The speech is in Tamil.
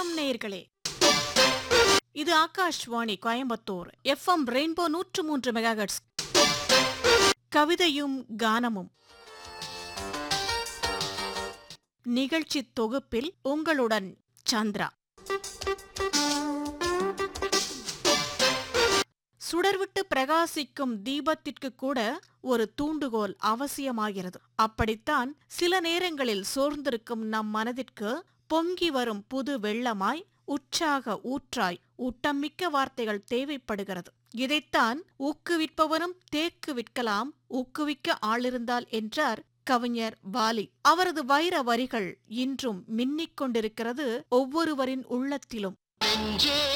வணக்கம் நேயர்களே இது ஆகாஷ்வாணி கோயம்புத்தூர் எஃப்எம் ரெயின்போ நூற்று மூன்று மெகாஹெட்ஸ் கவிதையும் கானமும் நிகழ்ச்சி தொகுப்பில் உங்களுடன் சந்திரா சுடர்விட்டு பிரகாசிக்கும் தீபத்திற்கு கூட ஒரு தூண்டுகோல் அவசியமாகிறது அப்படித்தான் சில நேரங்களில் சோர்ந்திருக்கும் நம் மனதிற்கு பொங்கி வரும் புது வெள்ளமாய் உற்சாக ஊற்றாய் ஊட்டமிக்க வார்த்தைகள் தேவைப்படுகிறது இதைத்தான் ஊக்குவிப்பவனும் தேக்கு விற்கலாம் ஊக்குவிக்க ஆளிருந்தால் என்றார் கவிஞர் வாலி அவரது வைர வரிகள் இன்றும் மின்னிக் கொண்டிருக்கிறது ஒவ்வொருவரின் உள்ளத்திலும்